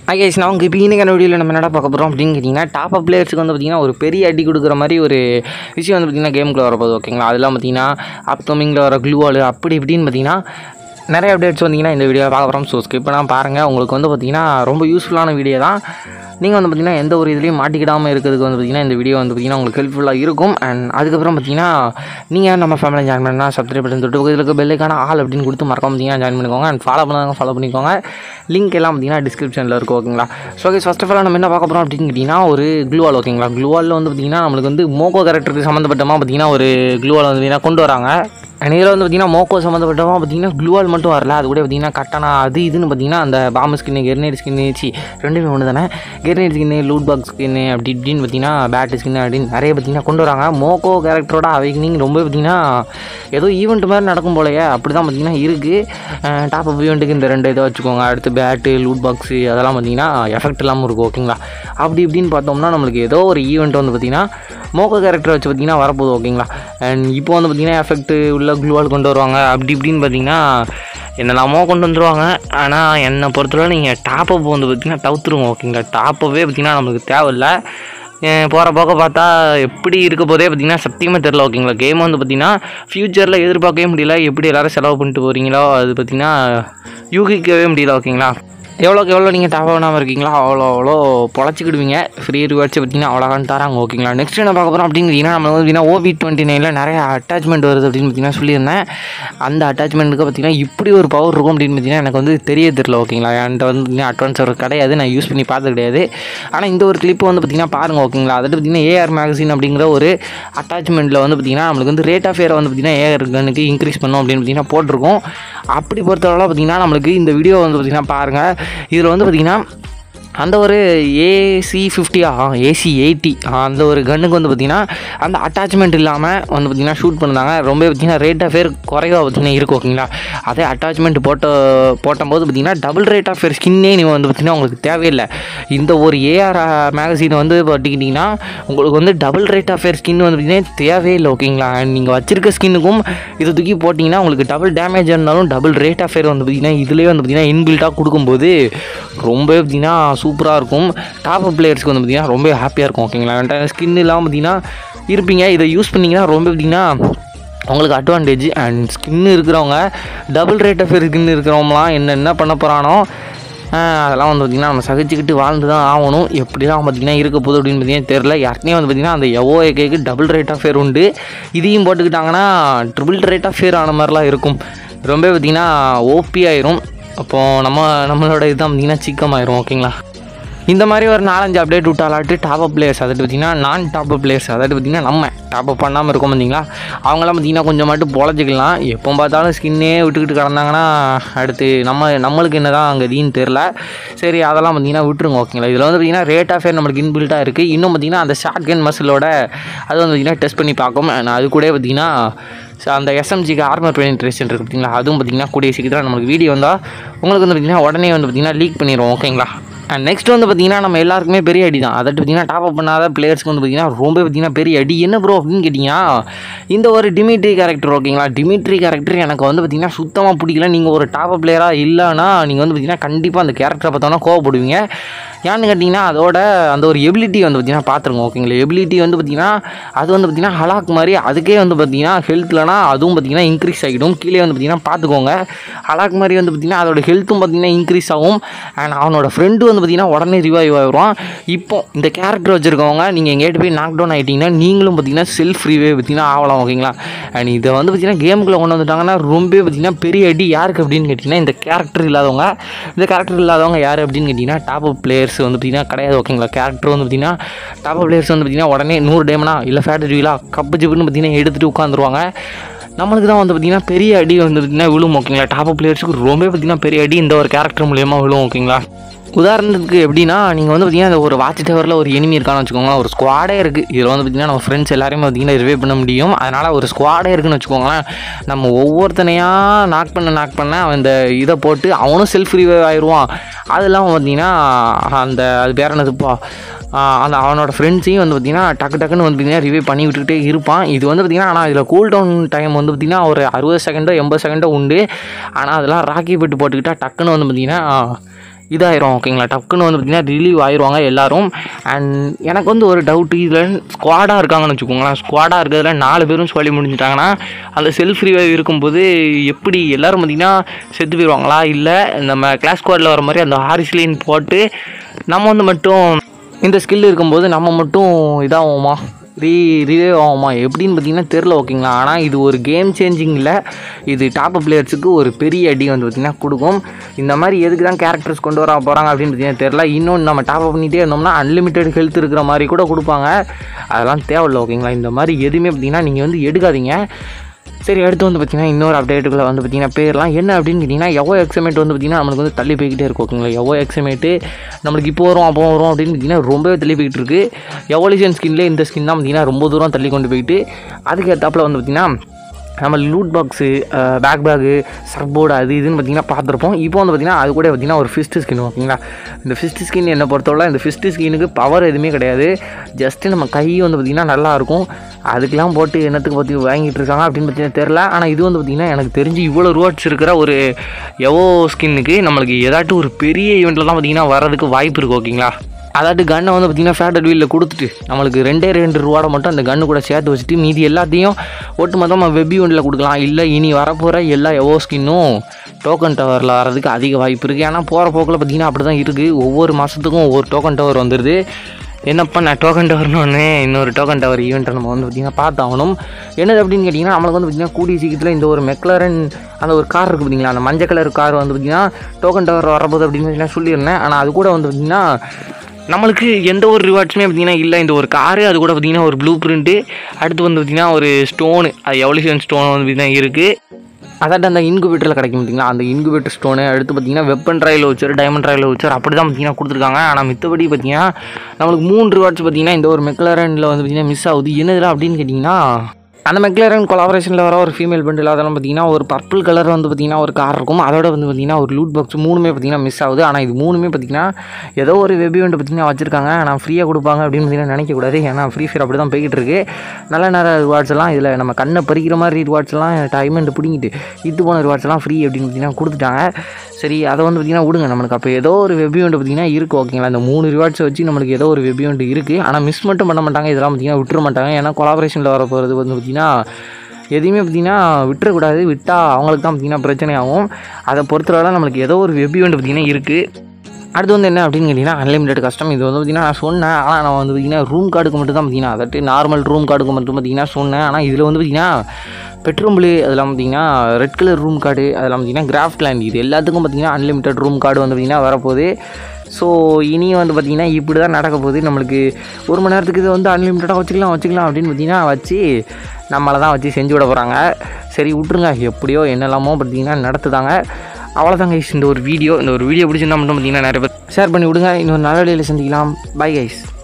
IS நான் உங்கள் இப்போ இன்னைக்கான வீடியோவில் நம்ம என்னடா பார்க்க போகிறோம் அப்படின்னு கேட்டிங்கன்னா டாப் அப் பிளேயர்ஸுக்கு வந்து பார்த்திங்கன்னா ஒரு பெரிய அடி கொடுக்குற மாதிரி ஒரு விஷயம் வந்து பார்த்திங்கன்னா கேமுக்குள்ள வரப்போகுது ஓகேங்களா அதெல்லாம் பார்த்திங்கன்னா அப்கமிங்கில் வர க்ளூவால் அப்படி இப்படின்னு பார்த்திங்கன்னா நிறைய அப்டேட்ஸ் வந்தீங்கன்னா இந்த வீடியோ பார்க்க போகிறோம் ஸோ ஸ்கிப் பண்ணால் பாருங்கள் உங்களுக்கு வந்து பார்த்திங்கன்னா ரொம்ப யூஸ்ஃபுல்லான வீடியோ தான் நீங்கள் வந்து பார்த்திங்கன்னா எந்த ஒரு இதுலேயும் மாட்டிக்கிடாமல் இருக்கிறதுக்கு வந்து பார்த்திங்கன்னா இந்த வீடியோ வந்து பார்த்திங்கன்னா உங்களுக்கு ஹெல்ப்ஃபுல்லாக இருக்கும் அண்ட் அதுக்கப்புறம் பார்த்திங்கன்னா நீங்கள் நம்ம ஃபேமிலி ஜாயின் பண்ணால் சப்ஸ்கிரைப் பண்ணி தொட்டு பக்கத்தில் இருக்க பெல்லைக்கான ஆள் அப்படின்னு கொடுத்து மறக்காம பார்த்திங்கன்னா ஜாயின் பண்ணிக்கோங்க அண்ட் ஃபாலோ பண்ணாங்க ஃபாலோ பண்ணிக்கோங்க லிங்க் எல்லாம் பார்த்திங்கன்னா டிஸ்கிரிப்ஷனில் இருக்கும் ஓகேங்களா so okay first of all நம்ம என்ன பார்க்க போகிறோம் அப்படின்னு கேட்டிங்கன்னா ஒரு க்ளூவால் ஓகேங்களா க்ளூவாலில் வந்து பார்த்திங்கன்னா நம்மளுக்கு வந்து மோகோ கேரக்டருக்கு சம்மந்தப்பட்டமாக பார்த்திங்கன்னா ஒரு க்ளூவால் வந்து பார்த்திங்கன்னா கொண்டு வராங்க அண்ட் இதில் வந்து பார்த்திங்கன்னா மோக்கோ சம்மந்தப்பட்டமாக பார்த்திங்கன்னா க்ளூவால் மட்டும் வரல அது கூட பார்த்திங்கன்னா கட்டணா அது இதுன்னு பார்த்திங்கன்னா அந்த பாம்பு ஸ்கின்னு கெர்னேட் ஸ்கின்னு சி ரெண்டுமே ஒன்று தானே grenade skin loot box skin அப்படி இப்படின்னு பார்த்திங்கன்னா பேட் ஸ்கின்னு அப்படின்னு நிறைய பார்த்திங்கன்னா கொண்டு வராங்க மோக்கோ கேரக்டரோட அவைக்னிங் ரொம்ப பார்த்திங்கன்னா ஏதோ ஈவெண்ட் மாதிரி நடக்கும் போலயே அப்படி தான் பார்த்திங்கன்னா இருக்குது டாப் அப் ஈவெண்ட்டுக்கு இந்த ரெண்டு இதை வச்சுக்கோங்க அடுத்து பேட்டு லூட் பாக்ஸு அதெல்லாம் பார்த்திங்கன்னா எஃபெக்ட் இல்லாமல் இருக்கும் ஓகேங்களா அப்படி இப்படின்னு பார்த்தோம்னா நம்மளுக்கு ஏதோ ஒரு ஈவெண்ட் வந்து பார்த்திங்கன்னா மோக்கோ கேரக்டர் வச்சு பார்த்திங்கன்னா வரப்போகுது ஓகேங்களா அண்ட் இப்போ வந்து பார்த்திங்கன்னா எஃபெக்ட் உள்ள க்ளூவால் கொண்டு வருவாங்க அப்படி இப்படின்னு பார்த்தீங்கன்னா என்னெல்லாமோ கொண்டு வந்துருவாங்க ஆனால் என்னை பொறுத்தவரை நீங்கள் டாப் அப் வந்து பார்த்திங்கன்னா தவிர்த்துருவோம் ஓகேங்களா டாப் அப்பே பார்த்திங்கன்னா நம்மளுக்கு தேவையில்லை போகிற போக்க பார்த்தா எப்படி இருக்க போதே பார்த்திங்கன்னா சத்தியமாக தெரில ஓகேங்களா கேம் வந்து பார்த்திங்கன்னா ஃப்யூச்சரில் எதிர்பார்க்கவே முடியல எப்படி எல்லோரும் செலவு பண்ணிட்டு போகிறீங்களோ அது பார்த்திங்கன்னா யூகிக்கவே முடியல ஓகேங்களா எவ்வளோக்கு எவ்வளோ நீங்கள் டாப் பண்ணாமல் இருக்கீங்களோ அவ்வளோ அவ்வளோ பொழைச்சிக்கிடுவீங்க ஃப்ரீ ரிவார்ட்ஸ் பார்த்தீங்கன்னா அவ்வளோகான் தராங்க ஓகேங்களா நெக்ஸ்ட் என்ன பார்க்க போகிறோம் அப்படிங்கிறீங்கன்னா நம்ம வந்து பார்த்தீங்கன்னா ஓவி டுவெண்ட்டி நைனில் நிறைய அட்டாச்மெண்ட் வருது அப்படின்னு பார்த்தீங்கன்னா சொல்லியிருந்தேன் அந்த அட்டாச்மெண்ட்டுக்கு பார்த்தீங்கன்னா இப்படி ஒரு பவர் இருக்கும் அப்படின்னு பார்த்தீங்கன்னா எனக்கு வந்து தெரிய தெரியல ஓகேங்களா என்கிட்ட வந்து பார்த்தீங்கன்னா அட்வான்ஸ் ஒரு கிடையாது நான் யூஸ் பண்ணி பார்த்தது கிடையாது ஆனால் இந்த ஒரு கிளிப் வந்து பார்த்தீங்கன்னா பாருங்கள் ஓகேங்களா அதாவது பார்த்தீங்கன்னா ஏஆர் மேகசின் அப்படிங்கிற ஒரு அட்டாச்மெண்ட்டில் வந்து பார்த்தீங்கன்னா நம்மளுக்கு வந்து ரேட் ஆஃப் ஏரை வந்து பார்த்தீங்கன்னா ஏஆர் கனுக்கு இன்க்ரீஸ் பண்ணும் அப்படின்னு பார்த்தீங்கன்னா போட்டிருக்கோம் அப்படி பொறுத்தவரை பார்த்தீங்கன்னா நம்மளுக்கு இந்த வீடியோ வந்து பார்த்தீங்கன்னா பாருங்கள் இதில் வந்து பார்த்திங்கன்னா அந்த ஒரு ஏசி ஃபிஃப்டியா ஏசி எயிட்டி அந்த ஒரு கன்னுக்கு வந்து பார்த்திங்கன்னா அந்த அட்டாச்மெண்ட் இல்லாமல் வந்து பார்த்திங்கன்னா ஷூட் பண்ணாங்க ரொம்ப பார்த்திங்கன்னா ரேட் ஆஃப் ஃபேர் குறைவாக பார்த்திங்கன்னா இருக்கும் ஓகேங்களா அதே அட்டாச்மெண்ட் போட்ட போட்டபோது பார்த்திங்கன்னா டபுள் ரேட் ஆஃப் ஃபேர் ஸ்கின்னே நீங்கள் வந்து பார்த்திங்கன்னா உங்களுக்கு தேவையில்லை இந்த ஒரு ஏஆர் மேகசினை வந்து பார்த்திக்கிட்டிங்கன்னா உங்களுக்கு வந்து double rate of fire skin வந்து பார்த்திங்கன்னா தேவையில்லை ஓகேங்களா நீங்கள் வச்சிருக்க ஸ்கின்னுக்கும் இது தூக்கி போட்டிங்கன்னா உங்களுக்கு டபுள் டேமேஜ் இருந்தாலும் டபுள் ரேட் ஆஃப் ஃபேர் வந்து பார்த்திங்கன்னா இதுலேயே வந்து பார்த்திங்கன்னா இன்பில்ட்டாக கொடுக்கும்போது ரொம்ப பார்த்திங்கன்னா சூப்பராக இருக்கும் டாப் அப் பிளேயர்ஸ்க்கு வந்து பார்த்திங்கன்னா ரொம்ப ஹாப்பியாக இருக்கும் ஓகேங்களா ஸ்கின் இல்லாமல் பார்த்திங்கன்னா இருப்பீங்க இதை யூஸ் பண்ணிங்கன்னா ரொம்ப பார்த்திங்கன்னா உங்களுக்கு அட்வான்டேஜ் அண்ட் ஸ்கின் இருக்கிறவங்க டபுள் ரேட் ஆஃப் ஸ்கின் இருக்கிறவங்களாம் என்ன என்ன பண்ண போகிறானோ அதெல்லாம் வந்து பார்த்திங்கன்னா நம்ம சகிச்சுக்கிட்டு வாழ்ந்து தான் ஆகணும் எப்படி தான் பார்த்திங்கன்னா இருக்க போகுது அப்படின்னு பார்த்தீங்கன்னா தெரில யாருக்குனே வந்து பார்த்திங்கன்னா அந்த எவோ ஏகேக்கு டபுள் ரேட் ஆஃப் ஃபேர் உண்டு இதையும் போட்டுக்கிட்டாங்கன்னா ட்ரிபிள் ரேட் ஆஃப் ஃபேர் ஆன மாதிரிலாம் இருக்கும் ரொம்ப பார்த்திங்கன்னா ஓபி ஆயிரும் அப்போது நம்ம நம்மளோட இதுதான் பார்த்திங்கன்னா சிக்கமாயிரும் ஓகேங்களா இந்த மாதிரி ஒரு நாலஞ்சு அப்டேட் விட்டாலாட்டு டாப் அப் பிளேயர்ஸ் அதாவது பார்த்திங்கன்னா நான் டாப் அப் பிளேயர்ஸ் அதாவது பார்த்திங்கன்னா நம்ம டாப் அப் பண்ணாமல் இருக்கோம் பார்த்தீங்களா அவங்களாம் பார்த்திங்கன்னா கொஞ்சம் மட்டும் பொழைச்சிக்கலாம் எப்போ பார்த்தாலும் ஸ்கின்னே விட்டுக்கிட்டு கிடந்தாங்கன்னா அடுத்து நம்ம நம்மளுக்கு என்ன தான் அங்கே தீன்னு தெரில சரி அதெல்லாம் பார்த்திங்கன்னா விட்டுருங்க ஓகேங்களா இதில் வந்து பார்த்திங்கன்னா ரேட் ஆஃப் ஃபேர் நம்மளுக்கு இன்பில்ட்டாக இருக்குது இன்னும் பார்த்திங்கன்னா அந்த ஷார்ட் கன் மசிலோட அது வந்து பார்த்திங்கன்னா டெஸ்ட் பண்ணி பார்க்கும் அது கூட பார்த்திங்கன்னா ஸோ அந்த எஸ்எம்ஜிக்கு ஆர்மர் பெனிட்ரேஷன் இருக்குது பார்த்தீங்களா அதுவும் பார்த்திங்கன்னா கூடிய சீக்கிரம் நம்மளுக்கு வீடியோ வந்தால் உங்களுக்கு வந்து பார்த்திங்கன்னா உடனே வந்து பார்த்திங்கன்னா லீக் பண்ணிடுவோம் ஓகேங்களா அண்ட் நெக்ஸ்ட் வந்து பார்த்திங்கன்னா நம்ம எல்லாருக்குமே பெரிய அடி தான் அதாவது பார்த்திங்கன்னா டாப் அப் பண்ணாத பிளேயர்ஸ்க்கு வந்து பார்த்திங்கன்னா ரொம்ப பார்த்திங்கன்னா பெரிய அடி என்ன ப்ரோ அப்படின்னு கேட்டிங்கன்னா இந்த ஒரு டிமிட்ரி கேரக்டர் ஓகேங்களா டிமிட்ரி கேரக்டர் எனக்கு வந்து பார்த்திங்கன்னா சுத்தமாக பிடிக்கல நீங்கள் ஒரு டாப் அப் பிளேயராக இல்லைன்னா நீங்கள் வந்து பார்த்திங்கன்னா கண்டிப்பாக அந்த கேரக்டரை பார்த்தோன்னா கோவப்படுவீங்க ஏன்னு கேட்டிங்கன்னா அதோட அந்த ஒரு எபிலிட்டி வந்து பார்த்திங்கன்னா பார்த்துருங்க ஓகேங்களா எபிலிட்டி வந்து பார்த்திங்கன்னா அது வந்து பார்த்திங்கன்னா ஹலாக் மாதிரி அதுக்கே வந்து பார்த்திங்கன்னா ஹெல்த்லனா அதுவும் பார்த்திங்கன்னா இன்க்ரீஸ் ஆகிடும் கீழே வந்து பார்த்திங்கன்னா பார்த்துக்கோங்க ஹலாக் மாதிரி வந்து பார்த்திங்கன்னா அதோட ஹெல்த்தும் பார்த்திங்கன்னா இன்க்ரீஸ் ஆகும் அண்ட் அவனோட ஃப்ரெண்டு வந்து பார்த்திங்கன்னா உடனே ரிவைவ் ஆகிடுவான் இப்போ இந்த கேரக்டர் வச்சுருக்கவங்க நீங்கள் எங்கேட்டு போய் நாக் டவுன் ஆகிட்டிங்கன்னா நீங்களும் பார்த்திங்கன்னா செல்ஃப் ரிவே பார்த்திங்கன்னா ஆகலாம் ஓகேங்களா அண்ட் இதை வந்து பார்த்திங்கன்னா கேமுக்குள்ளே கொண்டு வந்துட்டாங்கன்னா ரொம்ப பார்த்திங்கன்னா பெரிய அடி யாருக்கு அப்படின்னு கேட்டிங்கன்னா இந்த கேரக்டர் இல்லாதவங்க இந்த கேரக்டர் இல்லாதவங்க யார் அப்படின்னு கேட்டிங்கன்னா டாப் அப் பிளேயர்ஸ் வந்து பார்த்திங்கன்னா கிடையாது ஓகேங்களா கேரக்டர் வந்து பார்த்திங்கன்னா டாப் அப் பிளேயர்ஸ் வந்து பார்த்திங்கன்னா உடனே நூறு டேமனா இல்லை ஃபேட் ரிவிலா கப்பு ஜிப்புன்னு பார்த்திங்கன்னா எடுத்துகிட்டு உட்காந்துருவாங்க நம்மளுக்கு தான் வந்து பார்த்திங்கன்னா பெரிய அடி வந்து பார்த்திங்கன்னா விழும் ஓகேங்களா டாப் அப் பிளேயர்ஸுக்கு ரொம்ப பார்த்திங்கன்னா பெரிய அடி இந்த ஒரு கேரக்டர் மூலியமாக விழும் ஓகேங்களா உதாரணத்துக்கு எப்படின்னா நீங்கள் வந்து பார்த்தீங்கன்னா அந்த ஒரு வாட்ச் டவரில் ஒரு எனிமி இருக்கான்னு வச்சுக்கோங்களேன் ஒரு ஸ்குவாடே இருக்குது இதில் வந்து பார்த்திங்கன்னா நம்ம ஃப்ரெண்ட்ஸ் எல்லாரையுமே பார்த்திங்கன்னா ரிவே பண்ண முடியும் அதனால் ஒரு ஸ்குவாடே இருக்குன்னு வச்சுக்கோங்களேன் நம்ம ஒவ்வொருத்தனையாக நாக் பண்ண நாக் பண்ண அவன் இந்த இதை போட்டு அவனும் செல்ஃப் ரிவே ஆயிடுவான் அது இல்லாமல் பார்த்திங்கன்னா அந்த அது பேர் என்னதுப்பா அந்த அவனோட ஃப்ரெண்ட்ஸையும் வந்து பார்த்திங்கன்னா டக்கு டக்குன்னு வந்து பார்த்திங்கன்னா ரிவ்யூ பண்ணி விட்டுக்கிட்டே இருப்பான் இது வந்து பார்த்திங்கன்னா ஆனால் இதில் கூல் டவுன் டைம் வந்து பார்த்திங்கன்னா ஒரு அறுபது செகண்டோ எண்பது செகண்டோ உண்டு ஆனால் அதெல்லாம் ராக்கி பெட்டு போட்டுக்கிட்டால் டக்குன்னு வந்து பார்த்திங்கன்னா இதாயிரும் ஓகேங்களா டக்குன்னு வந்து பார்த்திங்கன்னா ரிலீவ் ஆயிடுவாங்க எல்லாரும் அண்ட் எனக்கு வந்து ஒரு டவுட்டு இதில் ஸ்குவாடாக இருக்காங்கன்னு வச்சுக்கோங்களேன் ஸ்குவாடாக இருக்கிறதுல நாலு பேரும் சொல்லி முடிஞ்சிட்டாங்கன்னா அந்த செல்ஃப் ரிவைவ் இருக்கும்போது எப்படி எல்லாரும் பார்த்திங்கன்னா செத்து போயிடுவாங்களா இல்லை நம்ம கிளாஸ் ஸ்குவாடில் வர மாதிரி அந்த ஹாரிஸ்லின் போட்டு நம்ம வந்து மட்டும் இந்த ஸ்கில் இருக்கும்போது நம்ம மட்டும் இதாகுமா ரீ ரிவைவ் ஆகுமா எப்படின்னு பார்த்தீங்கன்னா தெரில ஓகேங்களா ஆனால் இது ஒரு கேம் சேஞ்சிங் இல்லை இது டாப் பிளேயர்ஸுக்கு ஒரு பெரிய அடி வந்து பார்த்திங்கன்னா கொடுக்கும் இந்த மாதிரி எதுக்கு தான் கேரக்டர்ஸ் கொண்டு வர போகிறாங்க அப்படின்னு பார்த்தீங்கன்னா தெரில இன்னொன்று நம்ம டாப் பண்ணிகிட்டே இருந்தோம்னா அன்லிமிட்டெட் ஹெல்த் இருக்கிற மாதிரி கூட கொடுப்பாங்க அதெல்லாம் தேவையில்ல ஓகேங்களா இந்த மாதிரி எதுவுமே பார்த்தீங்கன்னா நீங்கள் வந்து எடுக்காதீங்க சரி அடுத்து வந்து பார்த்திங்கன்னா இன்னொரு அப்டேட்டுக்குள்ள வந்து பார்த்திங்கன்னா பேர்லாம் என்ன அப்படின்னு கேட்டிங்கன்னா எவ்வளோ எக்ஸமேட் வந்து பார்த்திங்கன்னா நம்மளுக்கு வந்து தள்ளி போய்கிட்டே இருக்கும் ஓகேங்களா எவ்வளோ எக்ஸமேட்டு நம்மளுக்கு இப்போ வரும் அப்போ வரும் அப்படின்னு பார்த்திங்கன்னா ரொம்பவே தள்ளி போய்கிட்டு இருக்கு எவல்யூஷன் ஸ்கின்லேயே இந்த ஸ்கின் தான் பார்த்திங்கன்னா ரொம்ப தூரம் தள்ளி கொண்டு போயிட்டு அதுக்கு ஏற்றாப்புல வந்து பார்த்திங்கன்னா நம்ம loot box bag bag surfboard அது இதுன்னு பார்த்திங்கன்னா பார்த்துருப்போம் இப்போ வந்து பார்த்திங்கன்னா அது கூட பார்த்திங்கன்னா ஒரு ஃபிஸ்ட்டு ஸ்கின் ஓகேங்களா இந்த ஃபிஸ்ட்டு ஸ்கின் என்னை பொறுத்தவரை இந்த ஃபிஸ்ட்டு ஸ்கின்னுக்கு பவர் எதுவுமே கிடையாது ஜஸ்ட்டு நம்ம கை வந்து பார்த்திங்கன்னா நல்லாயிருக்கும் அதுக்கெலாம் போட்டு என்னத்துக்கு பற்றி வாங்கிட்டு இருக்காங்க அப்படின்னு பார்த்தீங்கன்னா தெரில ஆனால் இது வந்து பார்த்திங்கன்னா எனக்கு தெரிஞ்சு இவ்வளோ ரூவாட்ஸ் இருக்கிற ஒரு எவோ ஸ்கின்னுக்கு நம்மளுக்கு ஏதாட்டும் ஒரு பெரிய ஈவெண்ட்டில் தான் பார்த்திங்கன்னா வரதுக்கு வாய்ப்பு இருக்குது ஓகேங்களா அதாட்டு கன்னை வந்து பார்த்திங்கன்னா ஃபேட்டட் வீலில் கொடுத்துட்டு நம்மளுக்கு ரெண்டே ரெண்டு ரூபாட மட்டும் அந்த கன்று கூட சேர்த்து வச்சுட்டு மீதி எல்லாத்தையும் ஒட்டு மொத்தமாக வெப் ஈவெண்ட்டில் கொடுக்கலாம் இல்லை இனி வரப்போகிற எல்லா எவோ ஸ்கின்னும் டோக்கன் டவரில் வரதுக்கு அதிக வாய்ப்பு இருக்குது ஏன்னா போகிற போக்கில் பார்த்திங்கன்னா அப்படி தான் இருக்குது ஒவ்வொரு மாதத்துக்கும் ஒவ்வொரு டோக்கன் டவர் வந்துடுது என்னப்பா நான் டோக்கன் டவர்னு ஒன்று இன்னொரு டோக்கன் டவர் ஈவெண்ட்டை நம்ம வந்து பார்த்திங்கன்னா பார்த்தாகணும் என்னது அப்படின்னு கேட்டிங்கன்னா நம்மளுக்கு வந்து பார்த்திங்கன்னா கூடிய சீக்கிரத்தில் இந்த ஒரு மெக்லரன் அந்த ஒரு கார் இருக்குது பார்த்தீங்களா அந்த மஞ்சள் கலர் கார் வந்து பார்த்திங்கன்னா டோக்கன் டவர் வரப்போகுது அப்படின்னு பார்த்தீங்கன்னா சொல்லியிருந்தேன் ஆனால் அது கூட வந்து பார்த்திங்கன்னா நம்மளுக்கு எந்த ஒரு ரிவார்ட்ஸுமே பார்த்திங்கன்னா இல்லை இந்த ஒரு காரு அது கூட பார்த்திங்கன்னா ஒரு ப்ளூ பிரிண்ட்டு அடுத்து வந்து பார்த்திங்கன்னா ஒரு ஸ்டோனு அது எவல்யூஷன் ஸ்டோன் வந்து பார்த்திங்கன்னா இருக்குது அதாட்ட அந்த இன்குபேட்டரில் கிடைக்கும் பார்த்தீங்களா அந்த இன்குபேட்டர் ஸ்டோனு அடுத்து பார்த்தீங்கன்னா weapon trial voucher diamond trial voucher அப்படி தான் பார்த்தீங்கன்னா கொடுத்துருக்காங்க ஆனால் மித்தபடி பார்த்தீங்கன்னா நம்மளுக்கு மூணு ரிவார்ட்ஸ் பார்த்தீங்கன்னா இந்த ஒரு மெக்லரனில் வந்து பார்த்தீங்கன்னா மிஸ் ஆகுது என்னதுல அப்படின்னு கேட்டிங்கன்னா அந்த மெக்லரன் கொலாபரேஷனில் வர ஒரு ஃபீமேல் பண்டில் அதெல்லாம் பார்த்தீங்கன்னா ஒரு பர்பிள் கலர் வந்து பார்த்தீங்கன்னா ஒரு கார் இருக்கும் அதோட வந்து பார்த்தீங்கன்னா ஒரு லூட் பாக்ஸ் மூணுமே பார்த்தீங்கன்னா மிஸ் ஆகுது ஆனால் இது மூணுமே பார்த்தீங்கன்னா ஏதோ ஒரு வெப் ஈவெண்ட் பார்த்தீங்கன்னா வச்சிருக்காங்க ஆனால் ஃப்ரீயாக கொடுப்பாங்க அப்படின்னு பார்த்தீங்கன்னா நினைக்கக்கூடாது ஏன்னா ஃப்ரீ ஃபயர் அப்படி தான் போய்கிட்டு இருக்கு நல்ல நேர ரிவார்ட்ஸ் எல்லாம் இதில் நம்ம கண்ணை பறிக்கிற மாதிரி ரிவார்ட்ஸ் எல்லாம் டைமண்ட் பிடிங்கிட்டு இது போன ரிவார்ட்ஸ் எல்லாம் ஃப்ரீ அப்படின்னு பார்த்தீங்கன்னா கொடுத்துட்டாங்க சரி அதை வந்து பார்த்தீங்கன்னா விடுங்க நம்மளுக்கு அப்போ ஏதோ ஒரு வெப் ஈவெண்ட் பார்த்தீங்கன்னா இருக்குது ஓகேங்களா இந்த மூணு ரிவார்ட்ஸை வச்சு நம்மளுக்கு ஏதோ ஒரு வெப் ஈவெண்ட் இருக்குது ஆனால் மிஸ் மட்டும் பண்ண மாட்டாங்க இதெல்லாம் பார்த்தீங்கன்னா விட்டுற மாட்டாங்க ஏன்னா கொலாபரேஷனில் வர போகிறது வந்து பார்த்தீங்கன்னா எதையுமே பார்த்தீங்கன்னா விட்டுறக்கூடாது விட்டால் அவங்களுக்கு தான் பார்த்தீங்கன்னா பிரச்சனை ஆகும் அதை பொறுத்தவரை நம்மளுக்கு ஏதோ ஒரு வெப் ஈவெண்ட் பார்த்தீங்கன்னா இருக்குது அடுத்து வந்து என்ன அப்படின்னு கேட்டிங்கன்னா அன்லிமிட்டட் கஷ்டம் இது வந்து பார்த்திங்கன்னா நான் சொன்னேன் ஆனால் நான் வந்து பார்த்திங்கன்னா ரூம் கார்டுக்கு மட்டும் தான் பார்த்தீங்கன்னா அதாட்டு நார்மல் ரூம் கார்டுக்கு மட்டும் பார்த்திங்கன்னா சொன்னேன் ஆனால் இதில் வந்து பார்த்திங்கன்னா பெட்ரோம்பிள் அதெல்லாம் பார்த்திங்கன்னா ரெட் கலர் ரூம் கார்டு அதெல்லாம் பார்த்திங்கன்னா கிராஃப்ட் லேண்ட் இது எல்லாத்துக்கும் பார்த்திங்கன்னா அன்லிமிட்டட் ரூம் கார்டு வந்து பார்த்திங்கன்னா வரப்போகுது ஸோ இனி வந்து பார்த்திங்கன்னா இப்படி தான் நடக்க போகுது நம்மளுக்கு ஒரு மணி நேரத்துக்கு இது வந்து அன்லிமிட்டடாக வச்சுக்கலாம் வச்சுக்கலாம் அப்படின்னு பார்த்திங்கன்னா வச்சு நம்மளை தான் வச்சு செஞ்சு விட போகிறாங்க சரி விட்ருங்க எப்படியோ என்னெல்லாமோ பார்த்திங்கன்னா நடத்துதாங்க அவ்வளோதாங்க guys இந்த ஒரு வீடியோ இந்த ஒரு வீடியோ பிடிச்சிருந்தா மட்டும் பார்த்திங்கன்னா நிறைய பேர் ஷேர் பண்ணி விடுங்க இன்னொரு நல்ல வீடியோவில் சந்திக்கலாம் பை கைஸ்